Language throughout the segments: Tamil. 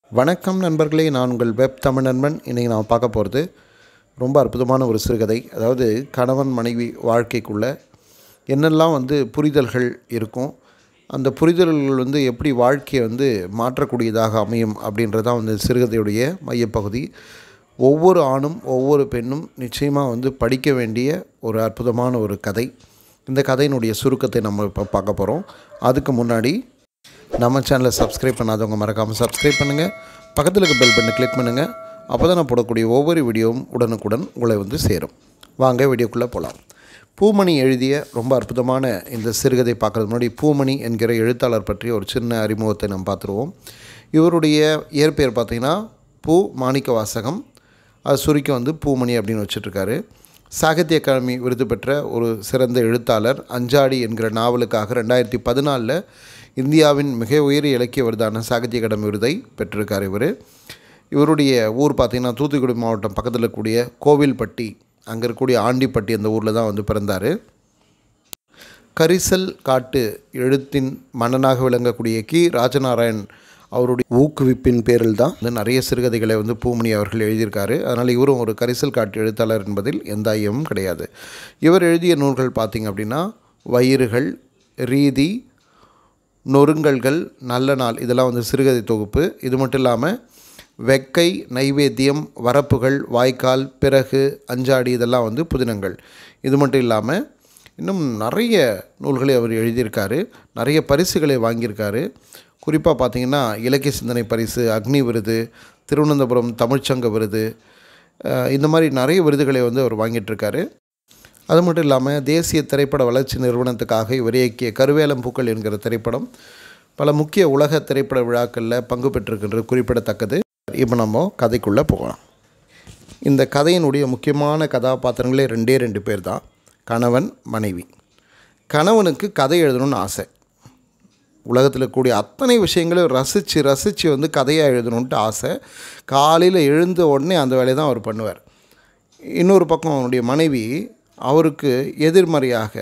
வணக்கம் நண்பர்களே நான் உங்கள் வெப் தமிழ் நண்பன் இன்றைக்கி நான் பார்க்க போகிறது ரொம்ப அற்புதமான ஒரு சிறுகதை அதாவது கணவன் மனைவி வாழ்க்கைக்குள்ளே என்னெல்லாம் வந்து புரிதல்கள் இருக்கும் அந்த புரிதல்கள் வந்து எப்படி வாழ்க்கையை வந்து மாற்றக்கூடியதாக அமையும் அப்படின்றதான் வந்து சிறுகதையுடைய மையப்பகுதி ஒவ்வொரு ஆணும் ஒவ்வொரு பெண்ணும் நிச்சயமாக வந்து படிக்க வேண்டிய ஒரு அற்புதமான ஒரு கதை இந்த கதையினுடைய சுருக்கத்தை நம்ம இப்போ பார்க்க போகிறோம் அதுக்கு முன்னாடி நம்ம சேனலை சப்ஸ்கிரைப் பண்ணாதவங்க மறக்காமல் சப்ஸ்கிரைப் பண்ணுங்கள் பக்கத்தில் இருக்க பெல் பட்டனை கிளிக் பண்ணுங்கள் அப்போ தான் நான் போடக்கூடிய ஒவ்வொரு வீடியோவும் உடனுக்குடன் உங்களை வந்து சேரும் வாங்க வீடியோக்குள்ளே போகலாம் பூமணி எழுதிய ரொம்ப அற்புதமான இந்த சிறுகதை பார்க்குறது முன்னாடி பூமணி என்கிற எழுத்தாளர் பற்றிய ஒரு சின்ன அறிமுகத்தை நம்ம பார்த்துருவோம் இவருடைய இயற்பெயர் பார்த்திங்கன்னா பூ மாணிக்க வாசகம் அது சுருக்கி வந்து பூமணி அப்படின்னு வச்சுட்ருக்காரு சாகித்ய அகாடமி விருது பெற்ற ஒரு சிறந்த எழுத்தாளர் அஞ்சாடி என்கிற நாவலுக்காக ரெண்டாயிரத்தி பதினாலில் இந்தியாவின் மிக உயரிய இலக்கிய விருதான சாகித்ய அகாடமி விருதை பெற்றிருக்கார் இவர் இவருடைய ஊர் பார்த்திங்கன்னா தூத்துக்குடி மாவட்டம் பக்கத்தில் இருக்கக்கூடிய கோவில்பட்டி அங்கே இருக்கக்கூடிய ஆண்டிப்பட்டி அந்த ஊரில் தான் வந்து பிறந்தார் கரிசல் காட்டு எழுத்தின் மன்னனாக விளங்கக்கூடிய கி ராஜநாராயண் அவருடைய ஊக்குவிப்பின் பேரில் தான் வந்து நிறைய சிறுகதைகளை வந்து பூமணி அவர்கள் எழுதியிருக்காரு அதனால் இவரும் ஒரு கரிசல் காட்டு எழுத்தாளர் என்பதில் எந்த ஐயமும் கிடையாது இவர் எழுதிய நூல்கள் பார்த்திங்க அப்படின்னா வயிறுகள் ரீதி நொறுங்கல்கள் நல்ல நாள் இதெல்லாம் வந்து சிறுகதை தொகுப்பு இது மட்டும் இல்லாமல் வெக்கை நைவேத்தியம் வரப்புகள் வாய்க்கால் பிறகு அஞ்சாடி இதெல்லாம் வந்து புதினங்கள் இது மட்டும் இல்லாமல் இன்னும் நிறைய நூல்களை அவர் எழுதியிருக்காரு நிறைய பரிசுகளை வாங்கியிருக்காரு குறிப்பாக பார்த்திங்கன்னா இலக்கிய சிந்தனை பரிசு அக்னி விருது திருவனந்தபுரம் தமிழ்ச்சங்க விருது இந்த மாதிரி நிறைய விருதுகளை வந்து அவர் வாங்கிட்டுருக்காரு அது மட்டும் இல்லாமல் தேசிய திரைப்பட வளர்ச்சி நிறுவனத்துக்காக இவர் இயக்கிய கருவேலம் பூக்கள் என்கிற திரைப்படம் பல முக்கிய உலக திரைப்பட விழாக்களில் பங்கு பெற்றிருக்கின்றது குறிப்பிடத்தக்கது இப்போ நம்ம கதைக்குள்ளே போகலாம் இந்த கதையினுடைய முக்கியமான கதாபாத்திரங்களே ரெண்டே ரெண்டு பேர் தான் கணவன் மனைவி கணவனுக்கு கதை எழுதணும்னு ஆசை உலகத்தில் கூடிய அத்தனை விஷயங்களும் ரசித்து ரசித்து வந்து கதையாக எழுதணுன்ட்டு ஆசை காலையில் எழுந்த உடனே அந்த வேலையை தான் அவர் பண்ணுவார் இன்னொரு பக்கம் அவனுடைய மனைவி அவருக்கு எதிர்மறையாக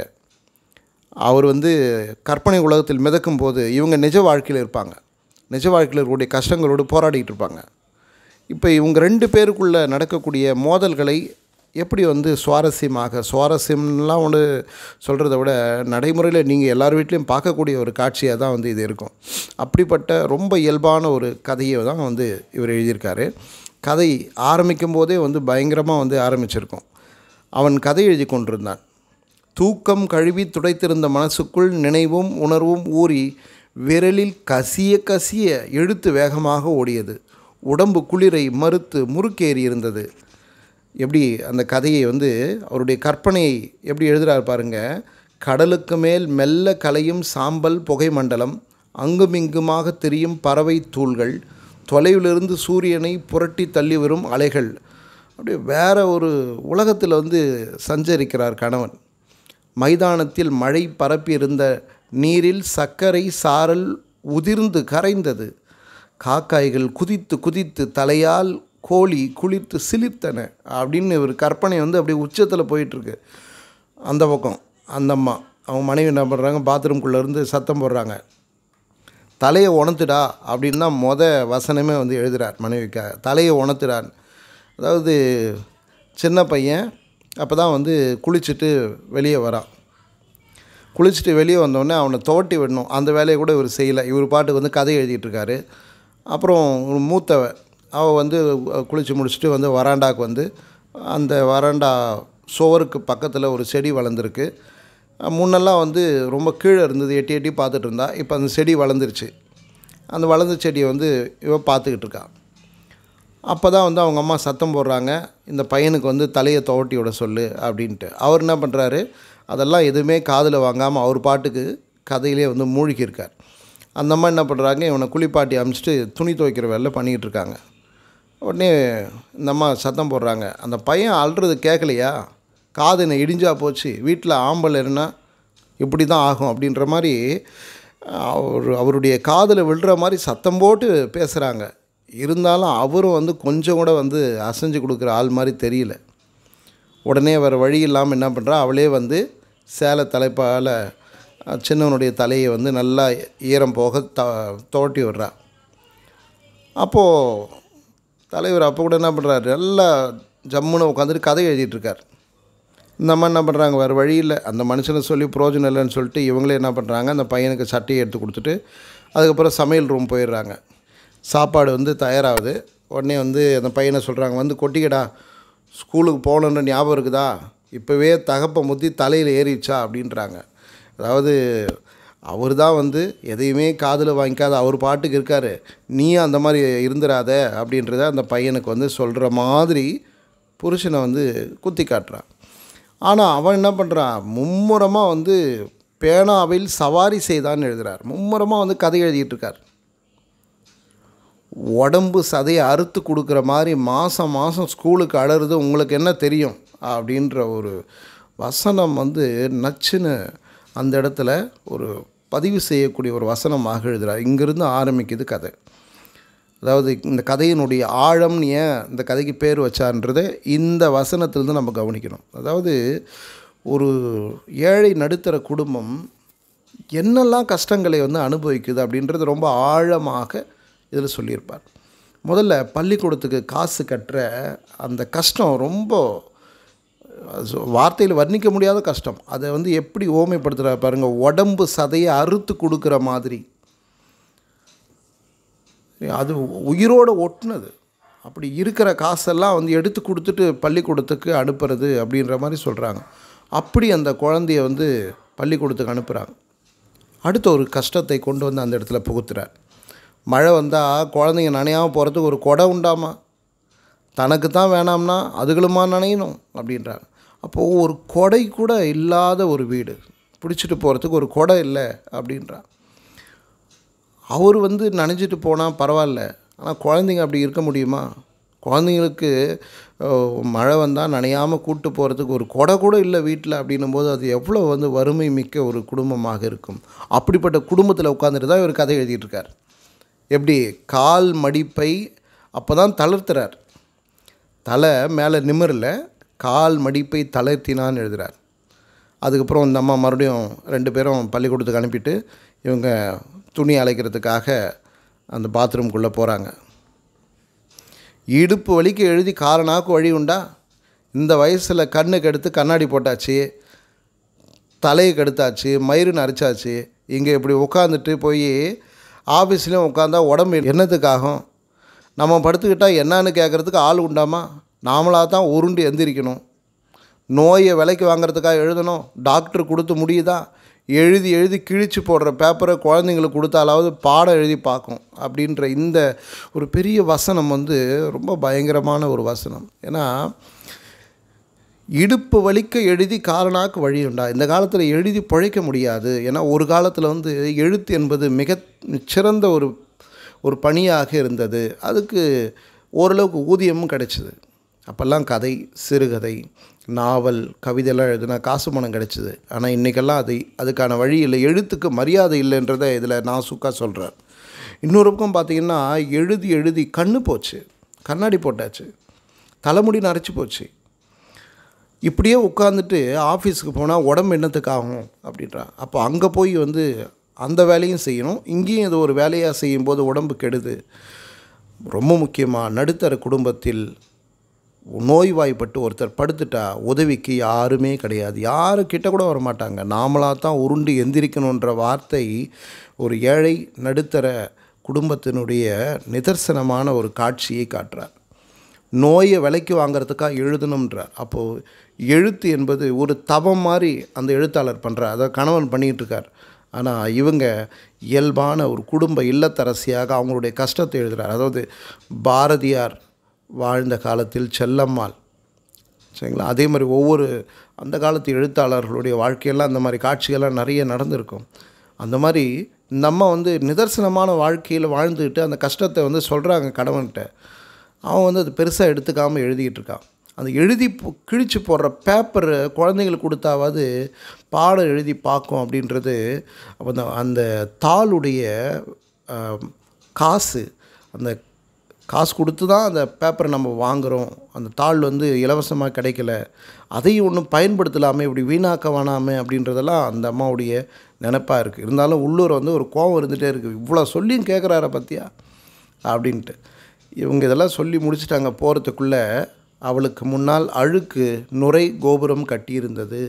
அவர் வந்து கற்பனை உலகத்தில் மிதக்கும் போது இவங்க நிஜ வாழ்க்கையில் இருப்பாங்க நிஜ வாழ்க்கையில் இருக்கக்கூடிய கஷ்டங்களோடு போராடிட்டு இருப்பாங்க இப்போ இவங்க ரெண்டு பேருக்குள்ளே நடக்கக்கூடிய மோதல்களை எப்படி வந்து சுவாரஸ்யமாக சுவாரஸ்யம்லாம் ஒன்று சொல்கிறத விட நடைமுறையில் நீங்கள் எல்லார் வீட்லேயும் பார்க்கக்கூடிய ஒரு காட்சியாக தான் வந்து இது இருக்கும் அப்படிப்பட்ட ரொம்ப இயல்பான ஒரு கதையை தான் வந்து இவர் எழுதியிருக்காரு கதை ஆரம்பிக்கும் போதே வந்து பயங்கரமாக வந்து ஆரம்பிச்சிருக்கும் அவன் கதை எழுதி கொண்டிருந்தான் தூக்கம் கழுவி துடைத்திருந்த மனசுக்குள் நினைவும் உணர்வும் ஊறி விரலில் கசிய கசிய எழுத்து வேகமாக ஓடியது உடம்பு குளிரை மறுத்து முறுக்கேறி இருந்தது எப்படி அந்த கதையை வந்து அவருடைய கற்பனையை எப்படி எழுதுகிறார் பாருங்க கடலுக்கு மேல் மெல்ல கலையும் சாம்பல் புகை மண்டலம் அங்குமிங்குமாக தெரியும் பறவை தூள்கள் தொலைவிலிருந்து சூரியனை புரட்டி தள்ளி வரும் அலைகள் அப்படியே வேற ஒரு உலகத்தில் வந்து சஞ்சரிக்கிறார் கணவன் மைதானத்தில் மழை பரப்பியிருந்த நீரில் சர்க்கரை சாரல் உதிர்ந்து கரைந்தது காக்காய்கள் குதித்து குதித்து தலையால் கோழி குளித்து சிலிர்த்தன அப்படின்னு ஒரு கற்பனை வந்து அப்படியே உச்சத்தில் போயிட்டுருக்கு அந்த பக்கம் அந்த அம்மா அவங்க மனைவி என்ன பண்ணுறாங்க பாத்ரூம்குள்ளேருந்து சத்தம் போடுறாங்க தலையை உணர்த்துடா அப்படின்னு தான் மொத வசனமே வந்து எழுதுகிறார் மனைவிக்காக தலையை உணர்த்துடான் அதாவது சின்ன பையன் அப்போ தான் வந்து குளிச்சுட்டு வெளியே வரான் குளிச்சுட்டு வெளியே வந்தோடனே அவனை துவட்டி விடணும் அந்த வேலையை கூட இவர் செய்யலை இவர் பாட்டுக்கு வந்து கதை எழுதிட்டுருக்காரு அப்புறம் ஒரு மூத்தவ அவள் வந்து குளித்து முடிச்சுட்டு வந்து வராண்டாக்கு வந்து அந்த வராண்டா சுவருக்கு பக்கத்தில் ஒரு செடி வளர்ந்துருக்கு முன்னெல்லாம் வந்து ரொம்ப கீழே இருந்தது எட்டி எட்டி பார்த்துட்டு இருந்தா இப்போ அந்த செடி வளர்ந்துருச்சு அந்த வளர்ந்த செடியை வந்து இவ பார்த்துக்கிட்டு இருக்கா அப்போ தான் வந்து அவங்க அம்மா சத்தம் போடுறாங்க இந்த பையனுக்கு வந்து தலையை துவட்டி விட சொல்லு அப்படின்ட்டு அவர் என்ன பண்ணுறாரு அதெல்லாம் எதுவுமே காதில் வாங்காமல் அவர் பாட்டுக்கு கதையிலே வந்து மூழ்கியிருக்கார் அந்த அம்மா என்ன பண்ணுறாங்க இவனை குளிப்பாட்டி அமிச்சிட்டு துணி துவைக்கிற வேலை பண்ணிக்கிட்டு இருக்காங்க உடனே இந்த அம்மா சத்தம் போடுறாங்க அந்த பையன் அழுறது கேட்கலையா காது என்ன இடிஞ்சா போச்சு வீட்டில் ஆம்பல் இருந்தால் இப்படி தான் ஆகும் அப்படின்ற மாதிரி அவர் அவருடைய காதில் விழுற மாதிரி சத்தம் போட்டு பேசுகிறாங்க இருந்தாலும் அவரும் வந்து கொஞ்சம் கூட வந்து அசைஞ்சு கொடுக்குற ஆள் மாதிரி தெரியல உடனே வேறு வழி இல்லாமல் என்ன பண்ணுறா அவளே வந்து சேலை தலைப்பால் சின்னவனுடைய தலையை வந்து நல்லா ஈரம் போக த துவட்டி விடுறா அப்போது தலைவர் அப்போ கூட என்ன பண்ணுறாரு நல்லா ஜம்முன்னு உட்காந்துட்டு கதை எழுதிட்டு இருக்கார் இந்த அம்மா என்ன பண்ணுறாங்க வேறு வழி இல்லை அந்த மனுஷனை சொல்லி பிரயோஜனம் இல்லைன்னு சொல்லிட்டு இவங்களே என்ன பண்ணுறாங்க அந்த பையனுக்கு சட்டையை எடுத்து கொடுத்துட்டு அதுக்கப்புறம் சமையல் ரூம் போயிடுறாங்க சாப்பாடு வந்து தயாராகுது உடனே வந்து அந்த பையனை சொல்கிறாங்க வந்து கொட்டிக்கடா ஸ்கூலுக்கு போகணுன்ற ஞாபகம் இருக்குதா இப்போவே தகப்பை முத்தி தலையில் ஏறிச்சா அப்படின்றாங்க அதாவது அவர் தான் வந்து எதையுமே காதில் வாங்கிக்காத அவர் பாட்டுக்கு இருக்கார் நீயும் அந்த மாதிரி இருந்துடாத அப்படின்றத அந்த பையனுக்கு வந்து சொல்கிற மாதிரி புருஷனை வந்து குத்தி காட்டுறான் ஆனால் அவன் என்ன பண்ணுறான் மும்முரமாக வந்து பேனாவில் சவாரி செய்தான்னு எழுதுறார் மும்முரமாக வந்து கதை எழுதிட்டு இருக்கார் உடம்பு சதையை அறுத்து கொடுக்குற மாதிரி மாதம் மாதம் ஸ்கூலுக்கு அழறது உங்களுக்கு என்ன தெரியும் அப்படின்ற ஒரு வசனம் வந்து நச்சுன்னு அந்த இடத்துல ஒரு பதிவு செய்யக்கூடிய ஒரு வசனமாக எழுதுகிறார் இங்கிருந்து ஆரம்பிக்குது கதை அதாவது இந்த கதையினுடைய ஆழம்னு ஏன் இந்த கதைக்கு பேர் வச்சான்றதை இந்த வசனத்திலிருந்து நம்ம கவனிக்கணும் அதாவது ஒரு ஏழை நடுத்தர குடும்பம் என்னெல்லாம் கஷ்டங்களை வந்து அனுபவிக்குது அப்படின்றது ரொம்ப ஆழமாக இதில் சொல்லியிருப்பார் முதல்ல பள்ளிக்கூடத்துக்கு காசு கட்டுற அந்த கஷ்டம் ரொம்ப வார்த்தையில் வர்ணிக்க முடியாத கஷ்டம் அதை வந்து எப்படி ஓமைப்படுத்துகிற பாருங்கள் உடம்பு சதையை அறுத்து கொடுக்குற மாதிரி அது உயிரோடு ஒட்டுனது அப்படி இருக்கிற காசெல்லாம் வந்து எடுத்து கொடுத்துட்டு பள்ளிக்கூடத்துக்கு அனுப்புறது அப்படின்ற மாதிரி சொல்கிறாங்க அப்படி அந்த குழந்தைய வந்து பள்ளிக்கூடத்துக்கு அனுப்புகிறாங்க அடுத்த ஒரு கஷ்டத்தை கொண்டு வந்து அந்த இடத்துல புகுத்துறார் மழை வந்தால் குழந்தைங்க நனையாமல் போகிறதுக்கு ஒரு கொடை உண்டாமா தனக்கு தான் வேணாம்னா அதுகளுமா நனையணும் அப்படின்றாங்க அப்போது ஒரு கொடை கூட இல்லாத ஒரு வீடு பிடிச்சிட்டு போகிறதுக்கு ஒரு கொடை இல்லை அப்படின்றான் அவர் வந்து நனைஞ்சிட்டு போனால் பரவாயில்ல ஆனால் குழந்தைங்க அப்படி இருக்க முடியுமா குழந்தைங்களுக்கு அஹ், மழை வந்தால் நனையாமல் கூட்டு போகிறதுக்கு ஒரு கொடை கூட இல்லை வீட்டில் அப்படின்னும் போது அது எவ்வளோ வந்து வறுமை மிக்க ஒரு குடும்பமாக இருக்கும் அப்படிப்பட்ட குடும்பத்தில் உட்காந்துட்டு தான் இவர் கதை எழுதிட்டு இருக்கார் எப்படி கால் மடிப்பை அப்போ தான் தளர்த்துறார் தலை மேலே நிமிரல கால் மடிப்பை தளர்த்தினான்னு எழுதுறார் அதுக்கப்புறம் இந்த அம்மா மறுபடியும் ரெண்டு பேரும் பள்ளிக்கூடத்துக்கு அனுப்பிட்டு இவங்க துணி அலைக்கிறதுக்காக அந்த பாத்ரூம்குள்ளே போகிறாங்க இடுப்பு வலிக்கு எழுதி காரனாக்கு வழி உண்டா இந்த வயசில் கண்ணுக்கு எடுத்து கண்ணாடி போட்டாச்சு தலையை கெடுத்தாச்சு மயிறு நரைச்சாச்சு இங்கே இப்படி உட்காந்துட்டு போய் ஆஃபீஸ்லேயும் உட்காந்தா உடம்பு என்னத்துக்காகும் நம்ம படுத்துக்கிட்டால் என்னன்னு கேட்குறதுக்கு ஆள் உண்டாமா நாமளாக தான் உருண்டு எந்திரிக்கணும் நோயை விலைக்கு வாங்குறதுக்காக எழுதணும் டாக்டர் கொடுத்து முடியுதா எழுதி எழுதி கிழிச்சு போடுற பேப்பரை குழந்தைங்களுக்கு கொடுத்தாலாவது பாடம் எழுதி பார்க்கும் அப்படின்ற இந்த ஒரு பெரிய வசனம் வந்து ரொம்ப பயங்கரமான ஒரு வசனம் ஏன்னா இடுப்பு வலிக்க எழுதி காலனாக்கு வழி உண்டா இந்த காலத்தில் எழுதி பிழைக்க முடியாது ஏன்னா ஒரு காலத்தில் வந்து எழுத்து என்பது மிக சிறந்த ஒரு ஒரு பணியாக இருந்தது அதுக்கு ஓரளவுக்கு ஊதியமும் கிடைச்சிது அப்போல்லாம் கதை சிறுகதை நாவல் கவிதையெல்லாம் எழுதுனா காசு பணம் கிடைச்சிது ஆனால் இன்றைக்கெல்லாம் அது அதுக்கான வழி இல்லை எழுத்துக்கு மரியாதை இல்லைன்றதை இதில் நான் சுக்கா சொல்கிறேன் இன்னொரு பக்கம் பார்த்தீங்கன்னா எழுதி எழுதி கண்ணு போச்சு கண்ணாடி போட்டாச்சு தலைமுடி நரைச்சி போச்சு இப்படியே உட்காந்துட்டு ஆஃபீஸுக்கு போனால் உடம்பு என்னத்துக்கு ஆகும் அப்படின்றான் அப்போ அங்கே போய் வந்து அந்த வேலையும் செய்யணும் இங்கேயும் இது ஒரு வேலையாக செய்யும்போது உடம்பு கெடுது ரொம்ப முக்கியமாக நடுத்தர குடும்பத்தில் நோய்வாய்ப்பட்டு ஒருத்தர் படுத்துட்டா உதவிக்கு யாருமே கிடையாது யாரும் கிட்ட கூட வர மாட்டாங்க நாமளாக தான் உருண்டு எந்திரிக்கணுன்ற வார்த்தை ஒரு ஏழை நடுத்தர குடும்பத்தினுடைய நிதர்சனமான ஒரு காட்சியை காட்டுறார் நோயை விலைக்கு வாங்குறதுக்காக எழுதணுன்றார் அப்போது எழுத்து என்பது ஒரு தவம் மாதிரி அந்த எழுத்தாளர் பண்ணுறார் அதை கணவன் பண்ணிகிட்டு இருக்கார் ஆனால் இவங்க இயல்பான ஒரு குடும்ப இல்லத்தரசியாக அவங்களுடைய கஷ்டத்தை எழுதுகிறார் அதாவது பாரதியார் வாழ்ந்த காலத்தில் செல்லம்மாள் சரிங்களா அதே மாதிரி ஒவ்வொரு அந்த காலத்து எழுத்தாளர்களுடைய வாழ்க்கையெல்லாம் அந்த மாதிரி காட்சிகள்லாம் நிறைய நடந்திருக்கும் அந்த மாதிரி இந்த அம்மா வந்து நிதர்சனமான வாழ்க்கையில் வாழ்ந்துக்கிட்டு அந்த கஷ்டத்தை வந்து சொல்கிறாங்க கணவன்கிட்ட அவன் வந்து அது பெருசாக எடுத்துக்காமல் எழுதிக்கிட்டு இருக்கான் அந்த எழுதி போ- கிழிச்சு போடுற பேப்பர் குழந்தைங்களுக்கு கொடுத்தாவது பாடம் எழுதி பார்க்கும் அப்படின்றது அப்போ அந்த அந்த தாளுடைய ஆம், காசு அந்த காசு கொடுத்து தான் அந்த பேப்பரை நம்ம வாங்குகிறோம் அந்த தாள் வந்து இலவசமாக கிடைக்கல அதையும் ஒன்றும் பயன்படுத்தலாமே இப்படி வீணாக்க வேணாமே அப்படின்றதெல்லாம் அந்த அம்மாவுடைய நினப்பாக இருக்குது இருந்தாலும் உள்ளூர் வந்து ஒரு கோபம் இருந்துகிட்டே இருக்குது இவ்வளோ சொல்லியும் கேட்குறார பற்றியா அப்படின்ட்டு இவங்க இதெல்லாம் சொல்லி முடிச்சிட்டாங்க போகிறதுக்குள்ளே அவளுக்கு முன்னால் அழுக்கு நுரை கோபுரம் கட்டியிருந்தது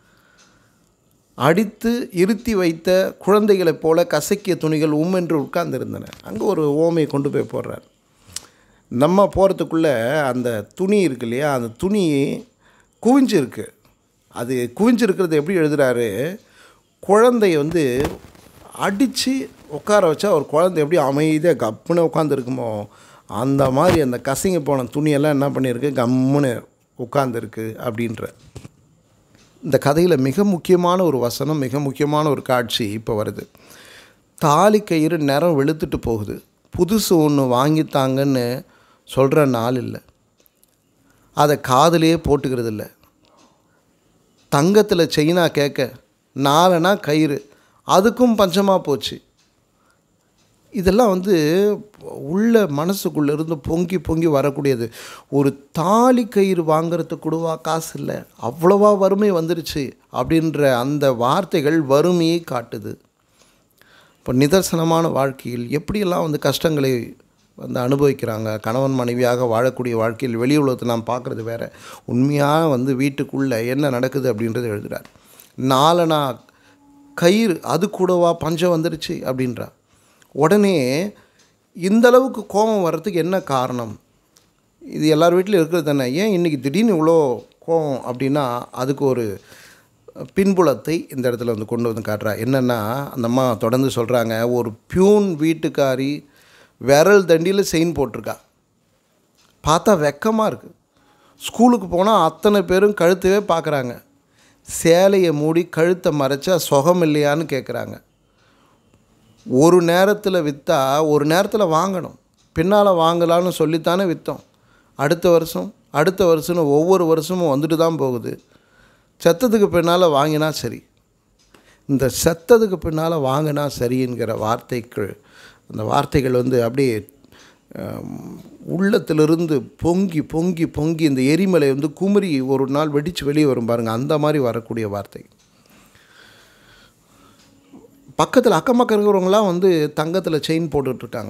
அடித்து இருத்தி வைத்த குழந்தைகளைப் போல கசக்கிய துணிகள் உம்மென்று உட்கார்ந்திருந்தன அங்கே ஒரு ஓமையை கொண்டு போய் போடுறார் நம்ம போகிறதுக்குள்ளே அந்த துணி இருக்கு இல்லையா அந்த துணி குவிஞ்சிருக்கு அது குவிஞ்சிருக்கிறது எப்படி எழுதுறாரு குழந்தைய வந்து அடித்து உட்கார வச்சா ஒரு குழந்தை எப்படி அமைதியாக கப்புன்னு உட்காந்துருக்குமோ அந்த மாதிரி அந்த கசங்கி போன துணியெல்லாம் என்ன பண்ணியிருக்கு கம்முன்னு உட்காந்துருக்கு அப்படின்ற இந்த கதையில் மிக முக்கியமான ஒரு வசனம் மிக முக்கியமான ஒரு காட்சி இப்போ வருது தாலி கயிறு நிறம் வெளுத்துட்டு போகுது புதுசு ஒன்று வாங்கித்தாங்கன்னு சொல்கிற நாள் இல்லை அதை காதுலேயே போட்டுக்கிறது இல்லை தங்கத்தில் செயினா கேட்க நாலனா கயிறு அதுக்கும் பஞ்சமாக போச்சு இதெல்லாம் வந்து உள்ள மனசுக்குள்ளே இருந்து பொங்கி பொங்கி வரக்கூடியது ஒரு தாலி கயிறு வாங்குறதுக்கு கூடவா காசு இல்லை அவ்வளவா வறுமை வந்துருச்சு அப்படின்ற அந்த வார்த்தைகள் வறுமையை காட்டுது இப்போ நிதர்சனமான வாழ்க்கையில் எப்படியெல்லாம் வந்து கஷ்டங்களை வந்து அனுபவிக்கிறாங்க கணவன் மனைவியாக வாழக்கூடிய வாழ்க்கையில் வெளி உலகத்தை நாம் பார்க்குறது வேறு உண்மையாக வந்து வீட்டுக்குள்ளே என்ன நடக்குது அப்படின்றது எழுதுகிறார் நாலனா கயிறு அது கூடவா பஞ்சம் வந்துருச்சு அப்படின்றா உடனே இந்த அளவுக்கு கோபம் வர்றதுக்கு என்ன காரணம் இது எல்லார் வீட்லையும் இருக்கிறது தானே ஏன் இன்றைக்கி திடீர்னு இவ்வளோ கோபம் அப்படின்னா அதுக்கு ஒரு பின்புலத்தை இந்த இடத்துல வந்து கொண்டு வந்து காட்டுறா என்னென்னா அந்த அம்மா தொடர்ந்து சொல்கிறாங்க ஒரு பியூன் வீட்டுக்காரி விரல் தண்டியில் செயின் போட்டிருக்கா பார்த்தா வெக்கமாக இருக்குது ஸ்கூலுக்கு போனால் அத்தனை பேரும் கழுத்தவே பார்க்குறாங்க சேலையை மூடி கழுத்தை மறைச்சா சுகம் இல்லையான்னு கேட்குறாங்க ஒரு நேரத்தில் விற்றா ஒரு நேரத்தில் வாங்கணும் பின்னால் வாங்கலான்னு சொல்லித்தானே விற்றோம் அடுத்த வருஷம் அடுத்த வருஷம்னு ஒவ்வொரு வருஷமும் வந்துட்டு தான் போகுது செத்ததுக்கு பின்னால் வாங்கினா சரி இந்த செத்ததுக்கு பின்னால் வாங்கினா சரிங்கிற வார்த்தைகள் அந்த வார்த்தைகள் வந்து அப்படியே உள்ளத்திலிருந்து பொங்கி பொங்கி பொங்கி இந்த எரிமலை வந்து குமரி ஒரு நாள் வெடித்து வெளியே வரும் பாருங்கள் அந்த மாதிரி வரக்கூடிய வார்த்தை பக்கத்தில் அக்கம் பக்கம் இருக்கிறவங்களாம் வந்து தங்கத்தில் செயின் போட்டுட்ருக்காங்க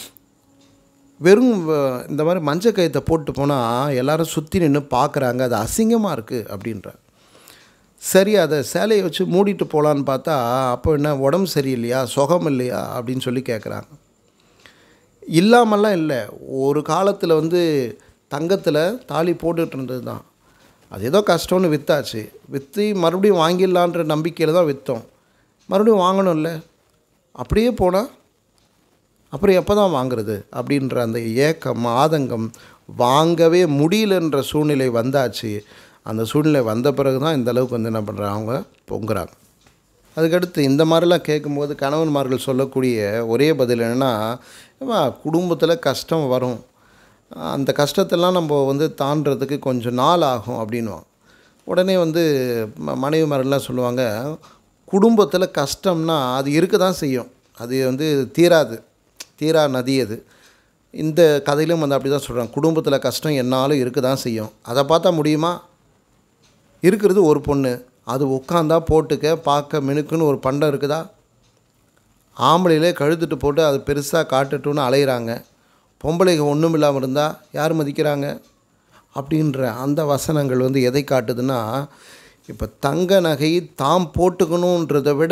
வெறும் வ- இந்த மாதிரி மஞ்சள் கயத்தை போட்டு போனால் எல்லாரும் சுற்றி நின்று பார்க்குறாங்க அது அசிங்கமாக இருக்குது அப்படின்ற சரி அதை சேலையை வச்சு மூடிட்டு போகலான்னு பார்த்தா அப்போ என்ன உடம்பு சரியில்லையா சுகம் இல்லையா அப்படின்னு சொல்லி கேட்குறாங்க இல்லாமல்லாம் இல்லை ஒரு காலத்தில் வந்து தங்கத்தில் தாலி போட்டுட்டு இருந்தது தான் அது ஏதோ கஷ்டம்னு விற்றாச்சு விற்று மறுபடியும் வாங்கிடலான்ற நம்பிக்கையில் தான் விற்றோம் மறுபடியும் வாங்கணும்ல அப்படியே போனால் அப்புறம் எப்போ தான் வாங்குறது அப்படின்ற அந்த ஏக்கம் ஆதங்கம் வாங்கவே முடியலன்ற சூழ்நிலை வந்தாச்சு அந்த சூழ்நிலை வந்த பிறகு தான் இந்த அளவுக்கு வந்து என்ன பண்ணுறாங்க அவங்க பொங்குறாங்க அதுக்கடுத்து இந்த மாதிரிலாம் கேட்கும்போது கணவன்மார்கள் சொல்லக்கூடிய ஒரே பதில் என்னென்னா குடும்பத்தில் கஷ்டம் வரும் அந்த கஷ்டத்தெல்லாம் நம்ம வந்து தாண்டறதுக்கு கொஞ்சம் நாள் ஆகும் அப்படின்னுவோம் உடனே வந்து ம- மனைவிமார்கள்லாம் சொல்லுவாங்க குடும்பத்தில் கஷ்டம்னா அது இருக்க தான் செய்யும் அது வந்து தீராது தீரா நதி அது இந்த கதையிலும் வந்து அப்படி தான் சொல்கிறாங்க குடும்பத்தில் கஷ்டம் என்னாலும் இருக்க தான் செய்யும் அதை பார்த்தா முடியுமா இருக்கிறது ஒரு பொண்ணு அது உட்காந்தா போட்டுக்க பார்க்க மினுக்குன்னு ஒரு பண்டம் இருக்குதா ஆம்பளையிலே கழுத்துட்டு போட்டு அது பெருசாக காட்டுட்டுன்னு அலையிறாங்க பொம்பளைங்க ஒன்றும் இல்லாமல் இருந்தால் யார் மதிக்கிறாங்க அப்படின்ற அந்த வசனங்கள் வந்து எதை காட்டுதுன்னா இப்போ தங்க நகை தாம் போட்டுக்கணுன்றதை விட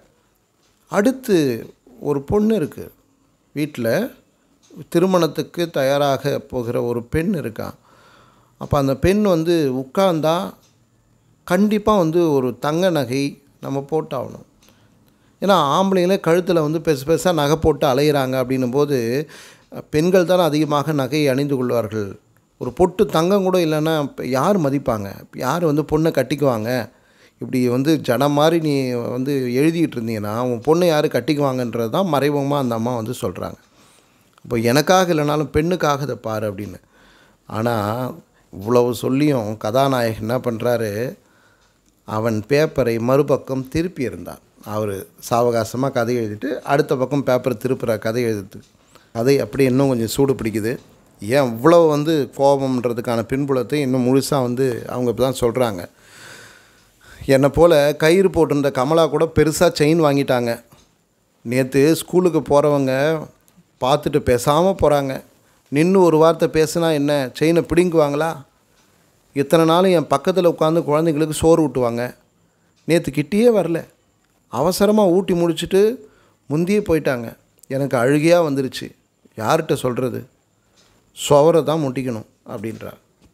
அடுத்து ஒரு பொண்ணு இருக்குது வீட்டில் திருமணத்துக்கு தயாராக போகிற ஒரு பெண் இருக்கா அப்போ அந்த பெண் வந்து உட்கார்ந்தா கண்டிப்பாக வந்து ஒரு தங்க நகை நம்ம போட்டாகணும் ஏன்னா ஆம்பளைங்களே கழுத்தில் வந்து பெருசு பெருசாக நகை போட்டு அலையிறாங்க அப்படின்னும் போது பெண்கள் தானே அதிகமாக நகையை அணிந்து கொள்வார்கள் ஒரு பொட்டு தங்கம் கூட இல்லைன்னா இப்ப யார் மதிப்பாங்க யார் வந்து பொண்ணை கட்டிக்குவாங்க இப்படி வந்து ஜனம் மாதிரி நீ வந்து எழுதிக்கிட்டு இருந்தீங்கன்னா உன் பொண்ணை யார் கட்டிக்குவாங்கன்றது தான் மறைமுகமாக அந்த அம்மா வந்து சொல்கிறாங்க இப்போ எனக்காக இல்லைனாலும் பெண்ணுக்காக இதை பாரு அப்படின்னு ஆனால் இவ்வளவு சொல்லியும் கதாநாயகன் என்ன பண்ணுறாரு அவன் பேப்பரை மறுபக்கம் திருப்பி இருந்தான் அவர் சாவகாசமாக கதை எழுதிட்டு அடுத்த பக்கம் பேப்பர் திருப்புற கதை எழுதுது கதை அப்படியே இன்னும் கொஞ்சம் சூடு பிடிக்குது ஏன் இவ்வளோ வந்து கோபம்ன்றதுக்கான பின்புலத்தை இன்னும் முழுசாக வந்து அவங்க இப்போ தான் சொல்கிறாங்க என்னை போல் கயிறு போட்டிருந்த கமலா கூட பெருசாக செயின் வாங்கிட்டாங்க நேற்று ஸ்கூலுக்கு போகிறவங்க பார்த்துட்டு பேசாமல் போகிறாங்க நின்று ஒரு வார்த்தை பேசுனா என்ன செயினை பிடுங்குவாங்களா இத்தனை நாளும் என் பக்கத்தில் உட்காந்து குழந்தைங்களுக்கு சோறு ஊட்டுவாங்க நேற்று கிட்டேயே வரல அவசரமாக ஊட்டி முடிச்சுட்டு முந்தியே போயிட்டாங்க எனக்கு அழுகையாக வந்துருச்சு யார்கிட்ட சொல்கிறது சுவரை தான் முட்டிக்கணும் அப்படின்றா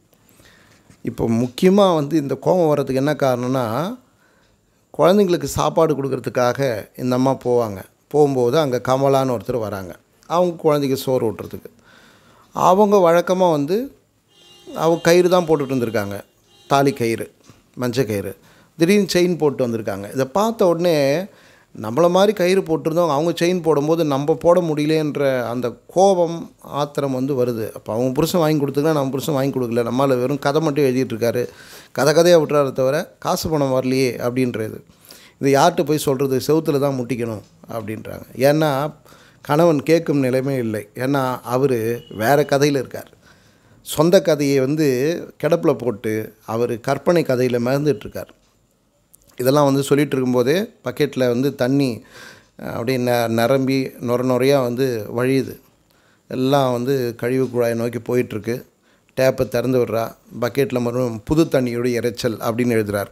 இப்போ முக்கியமாக வந்து இந்த கோபம் வர்றதுக்கு என்ன காரணம்னா குழந்தைங்களுக்கு சாப்பாடு கொடுக்கறதுக்காக இந்த அம்மா போவாங்க போகும்போது அங்கே கமலான்னு ஒருத்தர் வராங்க அவங்க குழந்தைக்கு சோறு ஊட்டுறதுக்கு அவங்க வழக்கமாக வந்து அவங்க கயிறு தான் போட்டுட்டு வந்திருக்காங்க தாலி கயிறு மஞ்சள் கயிறு திடீர்னு செயின் போட்டு வந்திருக்காங்க இதை பார்த்த உடனே நம்மளை மாதிரி கயிறு போட்டிருந்தவங்க அவங்க செயின் போடும்போது நம்ம போட முடியலன்ற அந்த கோபம் ஆத்திரம் வந்து வருது அப்போ அவங்க புருஷன் வாங்கி கொடுத்துக்கலாம் நம்ம புருஷன் வாங்கி கொடுக்கல நம்மளால் வெறும் கதை மட்டும் எழுதிட்டு இருக்காரு கதை கதையாக விட்டுறாரு தவிர காசு பணம் வரலையே அப்படின்றது இது யார்கிட்ட போய் சொல்கிறது செவுத்தில் தான் முட்டிக்கணும் அப்படின்றாங்க ஏன்னா கணவன் கேட்கும் நிலைமை இல்லை ஏன்னா அவர் வேறு கதையில் இருக்கார் சொந்த கதையை வந்து கிடப்பில் போட்டு அவர் கற்பனை கதையில் மிதந்துட்டுருக்கார் இதெல்லாம் வந்து சொல்லிகிட்டு இருக்கும்போதே பக்கெட்டில் வந்து தண்ணி அஹ், அப்படியே ந நிரம்பி நுர நுறையாக வந்து வழியுது எல்லாம் வந்து கழிவு குழாயை நோக்கி போயிட்டுருக்கு டேப்பை திறந்து விடுறா பக்கெட்டில் மறுபடியும் புது தண்ணியுடைய இரைச்சல் அப்படின்னு எழுதுறார்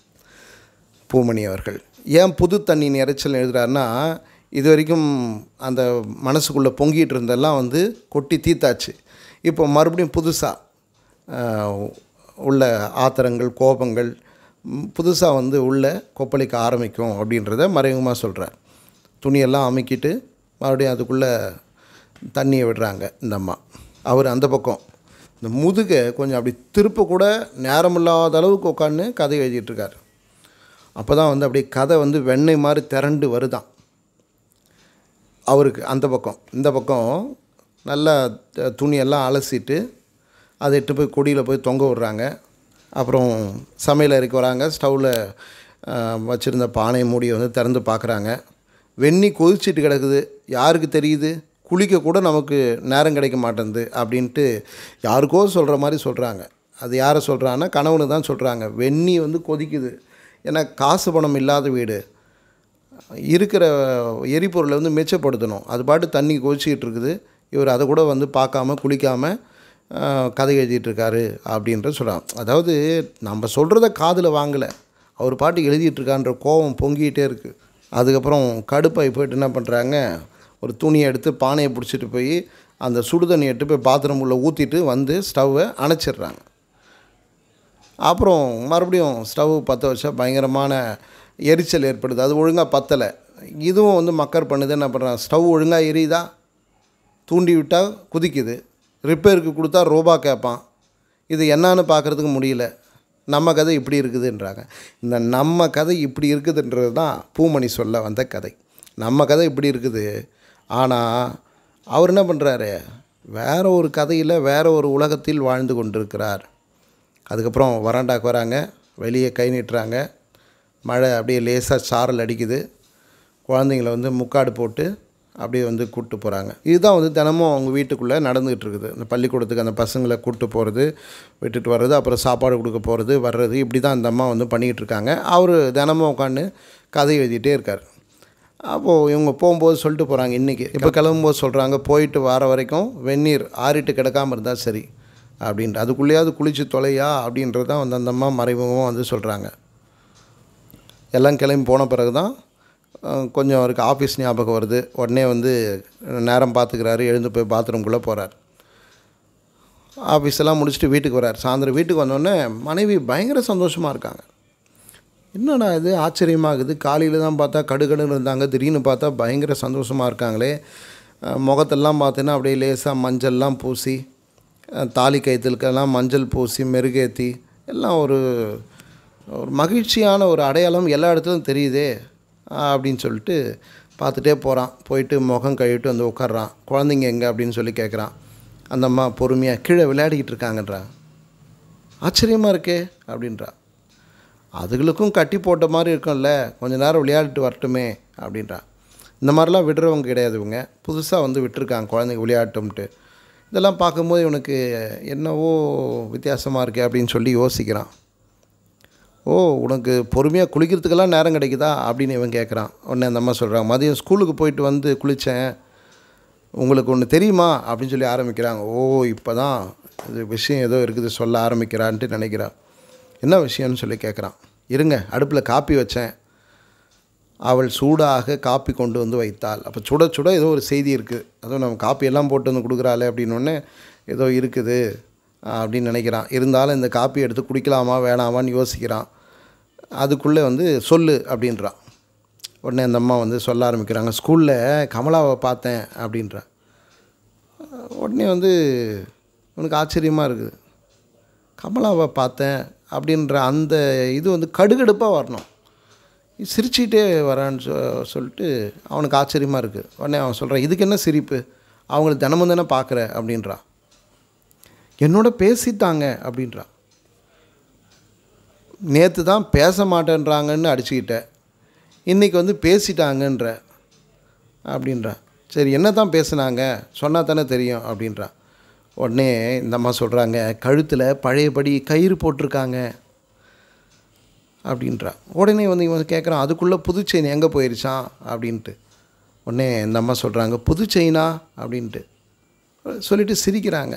பூமணி அவர்கள் ஏன் புது தண்ணியின் இறைச்சல் எழுதுறாருன்னா இது வரைக்கும் அந்த மனசுக்குள்ளே பொங்கிட்டு இருந்தெல்லாம் வந்து கொட்டி தீத்தாச்சு இப்போ மறுபடியும் புதுசாக உள்ள ஆத்திரங்கள் கோபங்கள் புதுசாக வந்து உள்ள கொப்பளிக்க ஆரம்பிக்கும் அப்படின்றத மறைமுகமாக சொல்கிறார் துணியெல்லாம் அமுக்கிட்டு மறுபடியும் அதுக்குள்ளே தண்ணியை விடுறாங்க இந்த அம்மா அவர் அந்த பக்கம் இந்த முதுகை கொஞ்சம் அப்படி திருப்ப கூட நேரமில்லாத அளவுக்கு உட்காந்து கதை எழுதிட்டுருக்கார் அப்போ தான் வந்து அப்படியே கதை வந்து வெண்ணெய் மாதிரி திரண்டு வருதான் அவருக்கு அந்த பக்கம் இந்த பக்கம் நல்லா த- துணியெல்லாம் அலசிட்டு அதை எட்டு போய் கொடியில் போய் தொங்க விடுறாங்க அப்புறம் சமையல் அறைக்கு வராங்க ஸ்டவ்வில் வச்சுருந்த பானை மூடியை வந்து திறந்து பார்க்குறாங்க வெந்நி கொதிச்சிட்டு கிடக்குது யாருக்கு தெரியுது குளிக்க கூட நமக்கு நேரம் கிடைக்க மாட்டேங்குது அப்படின்ட்டு யாருக்கோ சொல்கிற மாதிரி சொல்கிறாங்க அது யாரை சொல்கிறாங்கன்னா கணவனு தான் சொல்கிறாங்க வெந்நி வந்து கொதிக்குது ஏன்னா காசு பணம் இல்லாத வீடு இருக்கிற எரிபொருளை வந்து மிச்சப்படுத்தணும் அது பாட்டு தண்ணி கொதிச்சிக்கிட்டு இருக்குது இவர் அதை கூட வந்து பார்க்காம குளிக்காம ஆஹ், கதை எழுதிட்டு இருக்காரு அப்படின்ற சொல்கிறான் அதாவது நம்ம சொல்கிறத காதில் வாங்கலை அவர் பாட்டு எழுதிட்டு இருக்கான்ற கோபம் பொங்கிட்டே இருக்குது அதுக்கப்புறம் கடுப்பாகி போயிட்டு என்ன பண்ணுறாங்க ஒரு துணியை எடுத்து பானையை பிடிச்சிட்டு போய் அந்த சுடு தண்ணி எடுத்து போய் பாத்ரூம் உள்ள ஊற்றிட்டு வந்து ஸ்டவ்வை அணைச்சிடுறாங்க அப்புறம் மறுபடியும் ஸ்டவ் பற்ற வச்சா பயங்கரமான எரிச்சல் ஏற்படுது அது ஒழுங்காக பத்தலை இதுவும் வந்து மக்கர் பண்ணுது என்ன பண்ணுறான் ஸ்டவ் ஒழுங்காக எரியுதா தூண்டி விட்டால் குதிக்குது ரிப்பேருக்கு கொடுத்தா ரூபா கேட்பான் இது என்னன்னு பார்க்குறதுக்கு முடியல நம்ம கதை இப்படி இருக்குதுன்றாங்க இந்த நம்ம கதை இப்படி இருக்குதுன்றது தான் பூமணி சொல்ல வந்த கதை நம்ம கதை இப்படி இருக்குது ஆனால் அவர் என்ன பண்ணுறாரு வேற ஒரு கதையில் வேற ஒரு உலகத்தில் வாழ்ந்து கொண்டிருக்கிறார் அதுக்கப்புறம் வராண்டாக்கு வராங்க வெளியே கை நீட்டுறாங்க மழை அப்படியே லேசாக சாரல் அடிக்குது குழந்தைங்கள வந்து முக்காடு போட்டு அப்படியே வந்து கூப்பிட்டு போகிறாங்க இதுதான் வந்து தினமும் அவங்க வீட்டுக்குள்ளே நடந்துகிட்டு இருக்குது அந்த பள்ளிக்கூடத்துக்கு அந்த பசங்களை கூப்பிட்டு போகிறது விட்டுட்டு வர்றது அப்புறம் சாப்பாடு கொடுக்க போகிறது வர்றது இப்படி தான் இந்த அம்மா வந்து பண்ணிக்கிட்டு இருக்காங்க அவர் தினமும் உட்காந்து கதை எழுதிட்டே இருக்கார் அப்போது இவங்க போகும்போது சொல்லிட்டு போகிறாங்க இன்றைக்கி இப்போ கிளம்பும்போது சொல்கிறாங்க போயிட்டு வர வரைக்கும் வெந்நீர் ஆறிட்டு கிடக்காம இருந்தால் சரி அப்படின்ட்டு அதுக்குள்ளேயாவது குளிச்சு தொலையா அப்படின்றது தான் வந்து அந்த அம்மா மறைமுகமாக வந்து சொல்கிறாங்க எல்லாம் கிளம்பி போன பிறகு தான் அஹ், கொஞ்சம் அவருக்கு ஆஃபீஸ் ஞாபகம் வருது உடனே வந்து நேரம் பார்த்துக்கிறாரு எழுந்து போய் பாத்ரூம்குள்ளே போகிறார் ஆஃபீஸ் எல்லாம் முடிச்சுட்டு வீட்டுக்கு வரார் சாயந்தரம் வீட்டுக்கு வந்தோடனே மனைவி பயங்கர சந்தோஷமாக இருக்காங்க என்னடா இது ஆச்சரியமாகுது காலையில் தான் பார்த்தா கடுகடுன்னு இருந்தாங்க திடீர்னு பார்த்தா பயங்கர சந்தோஷமாக இருக்காங்களே அஹ் முகத்தெல்லாம் பார்த்தீங்கன்னா அப்படியே லேசாக மஞ்சள்லாம் பூசி அஹ் தாலி கயிற்றுக்கெல்லாம் மஞ்சள் பூசி மெருகேற்றி எல்லாம் ஒரு ஒரு மகிழ்ச்சியான ஒரு அடையாளம் எல்லா இடத்துலையும் தெரியுதே அஹ் அப்படின்னு சொல்லிட்டு பார்த்துட்டே போகிறான் போயிட்டு முகம் கழுவிட்டு வந்து உட்கார்றான் குழந்தைங்க எங்கே அப்படின்னு சொல்லி கேட்குறான் அந்த அம்மா பொறுமையாக கீழே விளையாடிக்கிட்டு இருக்காங்கன்றா ஆச்சரியமாக இருக்கே அப்படின்றா அதுகளுக்கும் கட்டி போட்ட மாதிரி இருக்கும்ல கொஞ்ச நேரம் விளையாடிட்டு வரட்டுமே அப்படின்றா இந்த மாதிரிலாம் விடுறவங்க கிடையாது இவங்க புதுசாக வந்து விட்டுருக்காங்க குழந்தைங்க விளையாட்டும்ட்டு இதெல்லாம் பார்க்கும்போது இவனுக்கு என்னவோ வித்தியாசமாக இருக்கே அப்படின்னு சொல்லி யோசிக்கிறான் ஓ உனக்கு பொறுமையாக குளிக்கிறதுக்கெல்லாம் நேரம் கிடைக்குதா அப்படின்னு இவன் கேட்குறான் உடனே அந்த அம்மா சொல்கிறாங்க மதியம் ஸ்கூலுக்கு போயிட்டு வந்து குளித்தேன் உங்களுக்கு ஒன்று தெரியுமா அப்படின்னு சொல்லி ஆரம்பிக்கிறாங்க ஓ இப்போ தான் இது விஷயம் ஏதோ இருக்குது சொல்ல ஆரம்பிக்கிறான்ட்டு நினைக்கிறான் என்ன விஷயம்னு சொல்லி கேட்குறான் இருங்க அடுப்பில் காப்பி வச்சேன் அவள் சூடாக காப்பி கொண்டு வந்து வைத்தாள் அப்போ சுட சுட ஏதோ ஒரு செய்தி இருக்குது அதுவும் நம்ம காப்பி எல்லாம் போட்டு வந்து கொடுக்குறாளே அப்படின்னோடனே ஏதோ இருக்குது அப்படின்னு நினைக்கிறான் இருந்தாலும் இந்த காப்பி எடுத்து குடிக்கலாமா வேணாமான்னு யோசிக்கிறான் அதுக்குள்ளே வந்து சொல்லு அப்படின்றான் உடனே அந்த அம்மா வந்து சொல்ல ஆரம்பிக்கிறாங்க ஸ்கூலில் கமலாவை பார்த்தேன் அப்படின்றா உடனே வந்து உனக்கு ஆச்சரியமாக இருக்குது கமலாவை பார்த்தேன் அப்படின்ற அந்த இது வந்து கடுகடுப்பாக வரணும் சிரிச்சுக்கிட்டே வரான்னு சொ சொல்லிட்டு அவனுக்கு ஆச்சரியமாக இருக்குது உடனே அவன் சொல்கிறான் இதுக்கு என்ன சிரிப்பு அவங்கள தினமும் தானே பார்க்குற அப்படின்றான் என்னோட பேசித்தாங்க அப்படின்றான் நேற்று தான் பேச மாட்டேன்றாங்கன்னு அடிச்சுக்கிட்டேன் இன்றைக்கி வந்து பேசிட்டாங்கன்ற அப்படின்றான் சரி என்ன தான் பேசுனாங்க சொன்னால் தானே தெரியும் அப்படின்றான் உடனே இந்த அம்மா சொல்கிறாங்க கழுத்தில் பழையபடி கயிறு போட்டிருக்காங்க அப்படின்றா உடனே வந்து இவன் கேட்குறான் அதுக்குள்ளே புது செயின் எங்கே போயிருச்சான் அப்படின்ட்டு உடனே இந்த அம்மா சொல்கிறாங்க புது செயினா அப்படின்ட்டு சொல்லிட்டு சிரிக்கிறாங்க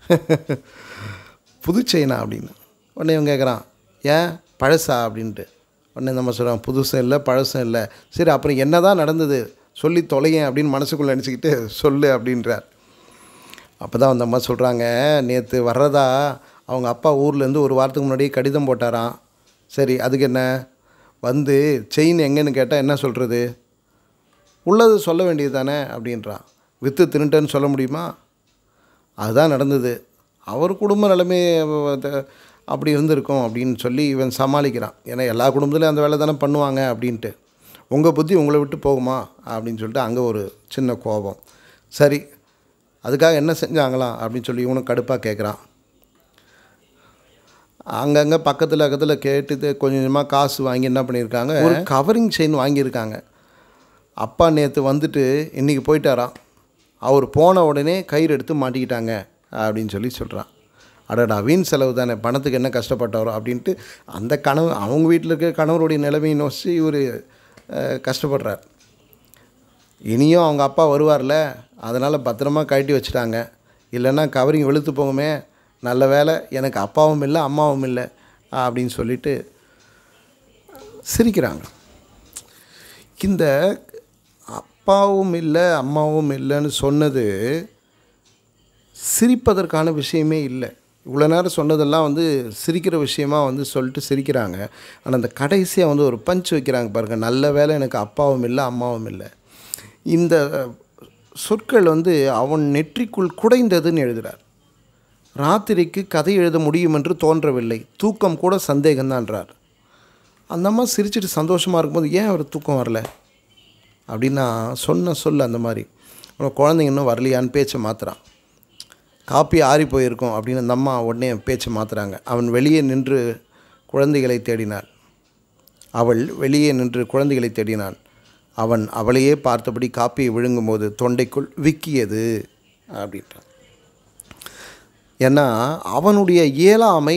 புது செயினா அப்படின்னு உடனே இவன் கேட்குறான் ஏன் பழசா அப்படின்ட்டு உடனே நம்ம சொல்கிறான் புதுசும் இல்லை பழசும் இல்லை சரி அப்புறம் என்ன தான் நடந்தது சொல்லி தொலையேன் அப்படின்னு மனசுக்குள்ளே நினச்சிக்கிட்டு சொல்லு அப்படின்றார் அப்போ தான் அந்த அம்மா சொல்கிறாங்க நேற்று வர்றதா அவங்க அப்பா ஊர்லேருந்து ஒரு வாரத்துக்கு முன்னாடி கடிதம் போட்டாராம் சரி அதுக்கு என்ன வந்து செயின் எங்கேன்னு கேட்டால் என்ன சொல்கிறது உள்ளது சொல்ல வேண்டியது தானே அப்படின்றான் விற்று தின்னுட்டேன்னு சொல்ல முடியுமா அதுதான் நடந்தது அவர் குடும்ப நிலைமை அஹ், அப்படி இருந்திருக்கும் அப்படின்னு சொல்லி இவன் சமாளிக்கிறான் ஏன்னா எல்லா குடும்பத்துலேயும் அந்த வேலை தானே பண்ணுவாங்க அப்படின்ட்டு உங்கள் புத்தி உங்களை விட்டு போகுமா அப்படின்னு சொல்லிட்டு அங்கே ஒரு சின்ன கோபம் சரி அதுக்காக என்ன செஞ்சாங்களாம் அப்படின்னு சொல்லி இவனும் கடுப்பாக கேட்குறான் அங்கங்கே பக்கத்தில் பக்கத்தில் கேட்டு கொஞ்சம் கொஞ்சமாக காசு வாங்கி என்ன பண்ணியிருக்காங்க ஒரு கவரிங் செயின் வாங்கியிருக்காங்க அப்பா நேற்று வந்துட்டு இன்றைக்கி போயிட்டாராம் அவர் போன உடனே கயிறு எடுத்து மாட்டிக்கிட்டாங்க அப்படின்னு சொல்லி சொல்கிறான் அடடா வீண் செலவு தானே பணத்துக்கு என்ன கஷ்டப்பட்டாரோ அப்படின்ட்டு அந்த கணவு அவங்க வீட்டில் இருக்க கணவருடைய நிலைமையை நோக்கி இவர் கஷ்டப்படுறார் இனியும் அவங்க அப்பா வருவார்ல அதனால் பத்திரமா கழட்டி வச்சுட்டாங்க இல்லைன்னா கவரிங் வெளுத்து போகுமே நல்ல வேலை எனக்கு அப்பாவும் இல்லை அம்மாவும் இல்லை அப்படின்னு சொல்லிட்டு சிரிக்கிறாங்க இந்த அப்பாவும் இல்லை அம்மாவும் இல்லைன்னு சொன்னது சிரிப்பதற்கான விஷயமே இல்லை இவ்வளோ நேரம் சொன்னதெல்லாம் வந்து சிரிக்கிற விஷயமா வந்து சொல்லிட்டு சிரிக்கிறாங்க ஆனால் அந்த கடைசியாக வந்து ஒரு பஞ்ச் வைக்கிறாங்க பாருங்கள் நல்ல வேலை எனக்கு அப்பாவும் இல்லை அம்மாவும் இல்லை இந்த சொற்கள் வந்து அவன் நெற்றிக்குள் குடைந்ததுன்னு எழுதுகிறார் ராத்திரிக்கு கதை எழுத முடியும் என்று தோன்றவில்லை தூக்கம் கூட சந்தேகம்தான்றார் அந்த அம்மா சிரிச்சிட்டு சந்தோஷமாக இருக்கும்போது ஏன் அவர் தூக்கம் வரல அப்படின்னா சொன்ன சொல் அந்த மாதிரி உனக்கு குழந்தைங்க இன்னும் வரலையான்னு பேச்சை மாற்றுறான் காப்பி ஆறி போயிருக்கும் அப்படின்னு அந்த அம்மா உடனே பேச்சை மாற்றுறாங்க அவன் வெளியே நின்று குழந்தைகளை தேடினாள் அவள் வெளியே நின்று குழந்தைகளை தேடினாள் அவன் அவளையே பார்த்தபடி காப்பியை விழுங்கும்போது தொண்டைக்குள் விக்கியது அப்படின்றான் ஏன்னா அவனுடைய இயலாமை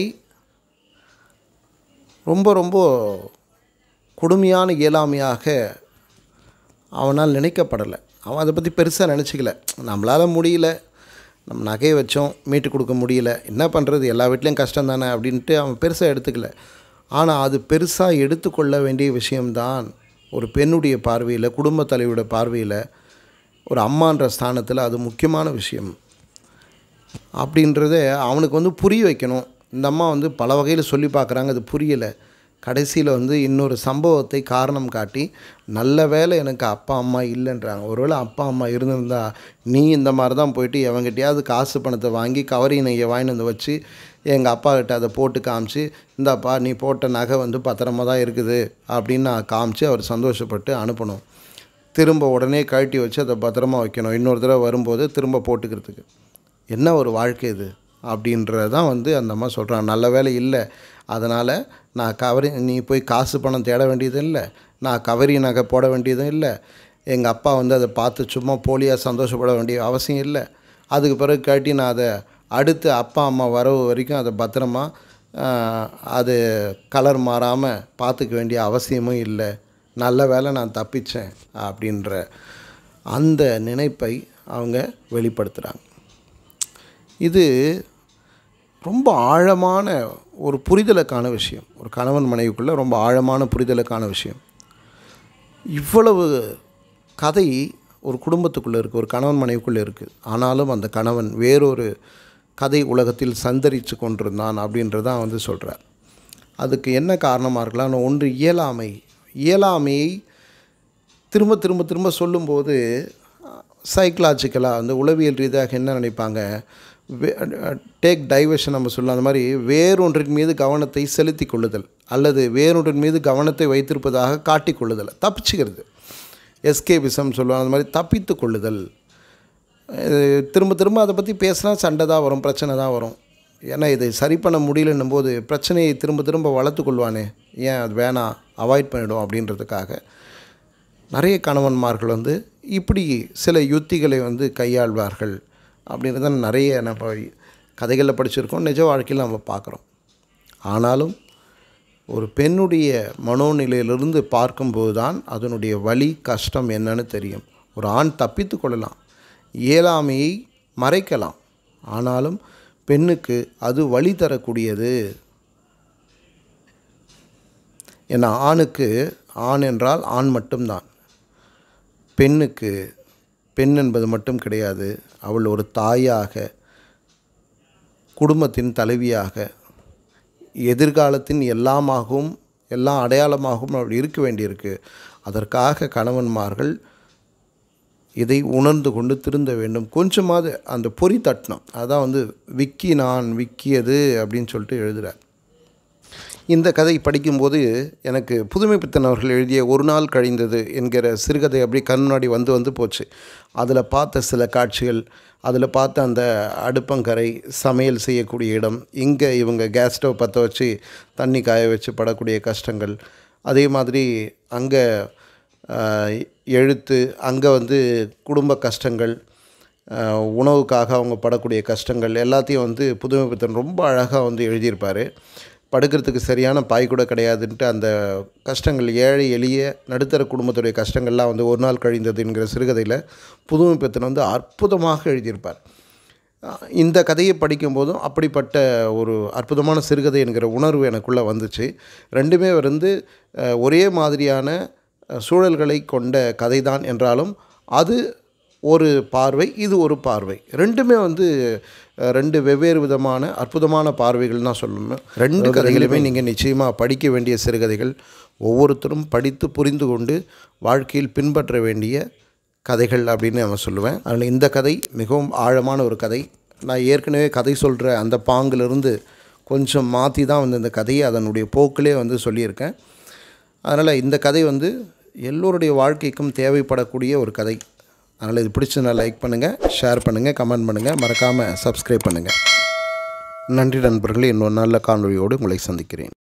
ரொம்ப ரொம்ப கொடுமையான இயலாமையாக அவனால் நினைக்கப்படலை அவன் அதை பற்றி பெருசாக நினச்சிக்கல நம்மளால் முடியல நம்ம நகையை வச்சோம் மீட்டு கொடுக்க முடியல என்ன பண்ணுறது எல்லா வீட்லேயும் கஷ்டம் தானே அப்படின்ட்டு அவன் பெருசாக எடுத்துக்கல ஆனால் அது பெருசாக எடுத்துக்கொள்ள வேண்டிய விஷயம்தான் ஒரு பெண்ணுடைய பார்வையில் குடும்ப தலைவியோட பார்வையில் ஒரு அம்மான்ற ஸ்தானத்தில் அது முக்கியமான விஷயம் அப்படின்றத அவனுக்கு வந்து புரிய வைக்கணும் இந்த அம்மா வந்து பல வகையில் சொல்லி பார்க்குறாங்க அது புரியலை கடைசியில் வந்து இன்னொரு சம்பவத்தை காரணம் காட்டி நல்ல வேளை எனக்கு அப்பா அம்மா இல்லைன்றாங்க ஒருவேளை அப்பா அம்மா இருந்திருந்தா நீ இந்த மாதிரி தான் போயிட்டு எவங்கிட்டயாவது காசு பணத்தை வாங்கி கவரி நெய்யை வாங்கிட்டு வந்து வச்சு எங்கள் அப்பா கிட்ட அதை போட்டு காமிச்சு இந்தாப்பா நீ போட்ட நகை வந்து பத்திரமா தான் இருக்குது அப்படின்னு நான் காமிச்சு அவர் சந்தோஷப்பட்டு அனுப்பணும் திரும்ப உடனே கழட்டி வச்சு அதை பத்திரமா வைக்கணும் இன்னொரு தடவை வரும்போது திரும்ப போட்டுக்கிறதுக்கு என்ன ஒரு வாழ்க்கை இது அப்படின்றதான் வந்து அந்த அம்மா சொல்கிறான் நல்ல வேலை இல்லை அதனால் நான் கவரி நீ போய் காசு பணம் தேட வேண்டியதும் இல்லை நான் கவரி நகை போட வேண்டியதும் இல்லை எங்கள் அப்பா வந்து அதை பார்த்து சும்மா போலியாக சந்தோஷப்பட வேண்டிய அவசியம் இல்லை அதுக்கு பிறகு கட்டி நான் அதை அடுத்து அப்பா அம்மா வரவு வரைக்கும் அதை பத்திரமா ஆஹ், அது கலர் மாறாமல் பார்த்துக்க வேண்டிய அவசியமும் இல்லை நல்ல வேளை நான் தப்பிச்சேன் அப்படின்ற அந்த நினைப்பை அவங்க வெளிப்படுத்துகிறாங்க இது ரொம்ப ஆழமான ஒரு புரிதலுக்கான விஷயம் ஒரு கணவன் மனைவிக்குள்ளே ரொம்ப ஆழமான புரிதலுக்கான விஷயம் இவ்வளவு கதை ஒரு குடும்பத்துக்குள்ளே இருக்குது ஒரு கணவன் மனைவிக்குள்ளே இருக்குது ஆனாலும் அந்த கணவன் வேறொரு கதை உலகத்தில் சந்தரித்து கொண்டிருந்தான் அப்படின்றதான் வந்து சொல்கிறார் அதுக்கு என்ன காரணமாக இருக்கலாம் ஒன்று இயலாமை இயலாமையை திரும்ப திரும்ப திரும்ப சொல்லும்போது சைக்கலாஜிக்கலாக அந்த உளவியல் ரீதியாக என்ன நினைப்பாங்க டேக் டைவர்ஷன் நம்ம சொல்லலாம் அந்த மாதிரி வேறொன்றின் மீது கவனத்தை செலுத்தி கொள்ளுதல் அல்லது வேறொன்றின் மீது கவனத்தை வைத்திருப்பதாக காட்டிக் கொள்ளுதல் தப்பிச்சுக்கிறது எஸ்கேபிசம் சொல்லுவாங்க அந்த மாதிரி தப்பித்து கொள்ளுதல் அஹ் திரும்ப திரும்ப அதை பற்றி பேசினா சண்டை தான் வரும் பிரச்சனை தான் வரும் ஏன்னா இதை சரி பண்ண முடியலன்னும் போது பிரச்சனையை திரும்ப திரும்ப வளர்த்து கொள்வானே ஏன் அது வேணாம் அவாய்ட் பண்ணிடும் அப்படின்றதுக்காக நிறைய கணவன்மார்கள் வந்து இப்படி சில யுத்திகளை வந்து கையாள்வார்கள் அப்படின்றத நிறைய நம்ம கதைகளில் படிச்சிருக்கோம் நிஜ வாழ்க்கையில் நம்ம பார்க்குறோம் ஆனாலும் ஒரு பெண்ணுடைய மனோநிலையிலிருந்து பார்க்கும்போது தான் அதனுடைய வலி கஷ்டம் என்னன்னு தெரியும் ஒரு ஆண் தப்பித்து கொள்ளலாம் இயலாமையை மறைக்கலாம் ஆனாலும் பெண்ணுக்கு அது வழி தரக்கூடியது ஏன்னா ஆணுக்கு ஆண் என்றால் ஆண் மட்டும்தான் பெண்ணுக்கு பெண் என்பது மட்டும் கிடையாது அவள் ஒரு தாயாக குடும்பத்தின் தலைவியாக எதிர்காலத்தின் எல்லாமாகவும் எல்லா அடையாளமாகவும் அவள் இருக்க வேண்டியிருக்கு அதற்காக கணவன்மார்கள் இதை உணர்ந்து கொண்டு திருந்த வேண்டும் கொஞ்சமாவது அந்த பொறி தட்டணும் அதான் வந்து விக்கி நான் விக்கியது அப்படின்னு சொல்லிட்டு எழுதுகிறார் இந்த கதை படிக்கும்போது எனக்கு புதுமை பித்தன் அவர்கள் எழுதிய ஒரு நாள் கழிந்தது என்கிற சிறுகதை அப்படி கண் முன்னாடி வந்து வந்து போச்சு அதில் பார்த்த சில காட்சிகள் அதில் பார்த்த அந்த அடுப்பங்கரை சமையல் செய்யக்கூடிய இடம் இங்கே இவங்க கேஸ் ஸ்டவ் பற்ற வச்சு தண்ணி காய வச்சு படக்கூடிய கஷ்டங்கள் அதே மாதிரி அங்கே ஆஹ், எழுத்து அங்கே வந்து குடும்ப கஷ்டங்கள் ஆஹ், உணவுக்காக அவங்க படக்கூடிய கஷ்டங்கள் எல்லாத்தையும் வந்து புதுமை பித்தன் ரொம்ப அழகாக வந்து எழுதியிருப்பார் படுக்கிறதுக்கு சரியான பாய் கூட கிடையாதுன்ட்டு அந்த கஷ்டங்கள் ஏழை எளிய நடுத்தர குடும்பத்துடைய கஷ்டங்கள்லாம் வந்து ஒரு நாள் கழிந்தது என்கிற சிறுகதையில் புதுமை பித்தன் வந்து அற்புதமாக எழுதியிருப்பார் அஹ் இந்த கதையை படிக்கும்போதும் அப்படிப்பட்ட ஒரு அற்புதமான சிறுகதை என்கிற உணர்வு எனக்குள்ளே வந்துச்சு ரெண்டுமே வந்து அஹ், ஒரே மாதிரியான அஹ், சூழல்களை கொண்ட கதை தான் என்றாலும் அது ஒரு பார்வை இது ஒரு பார்வை ரெண்டுமே வந்து அஹ், ரெண்டு வெவ்வேறு விதமான அற்புதமான பார்வைகள் தான் சொல்லணும் ரெண்டு கதைகளுமே நீங்கள் நிச்சயமாக படிக்க வேண்டிய சிறுகதைகள் ஒவ்வொருத்தரும் படித்து புரிந்து கொண்டு வாழ்க்கையில் பின்பற்ற வேண்டிய கதைகள் அப்படின்னு நம்ம சொல்லுவேன் அதில் இந்த கதை மிகவும் ஆழமான ஒரு கதை நான் ஏற்கனவே கதை சொல்கிற அந்த பாங்கிலிருந்து கொஞ்சம் மாற்றி தான் வந்து இந்த கதையை அதனுடைய போக்கிலே வந்து சொல்லியிருக்கேன் அதனால் இந்த கதை வந்து எல்லோருடைய வாழ்க்கைக்கும் தேவைப்படக்கூடிய ஒரு கதை அதனால் இது பிடிச்சதுனா லைக் பண்ணுங்கள் ஷேர் பண்ணுங்கள் கமெண்ட் பண்ணுங்கள் மறக்காமல் சப்ஸ்கிரைப் பண்ணுங்கள் நன்றி நண்பர்களே இன்னொரு நல்ல காணொளியோடு உங்களை சந்திக்கிறேன்